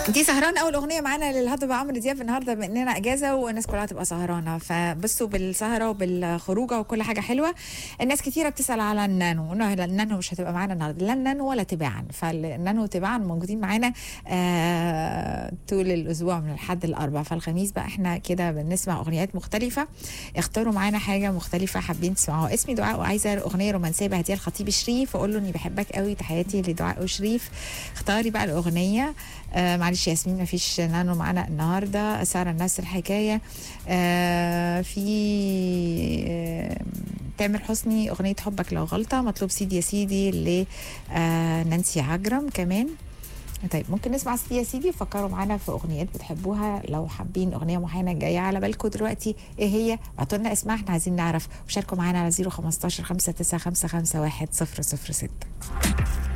دي سهران اول اغنيه معانا للهضبه عمرو دياب النهارده بما اننا اجازه والناس كلها تبقى سهرانه فبصوا بالسهره وبالخروجه وكل حاجه حلوه الناس كتيره بتسال على النانو إنه النانو مش هتبقى معانا النهارده لا النانو ولا تباعا فالنانو تباعا موجودين معانا آه طول الاسبوع من الحد الاربع فالخميس بقى احنا كده بنسمع اغنيات مختلفه اختاروا معانا حاجه مختلفه حابين تسمعوها اسمي دعاء وعايزه اغنيه رومانسيه بهديه الخطيب شريف واقول له اني بحبك قوي تحياتي لدعاء وشريف اختاري بقى الاغنيه آه معلش ياسمين ما فيش نانو معانا النهارده ساره الناس الحكايه آه في آه تامر حسني اغنيه حبك لو غلطه مطلوب سيدي يا سيدي لنانسي عجرم كمان طيب ممكن نسمع سيدي يا سيدي فكروا معانا في اغنيات بتحبوها لو حابين اغنيه معينه جايه على بالكم دلوقتي ايه هي ابعتوا لنا اسمها احنا عايزين نعرف وشاركوا معانا على 015 59551 006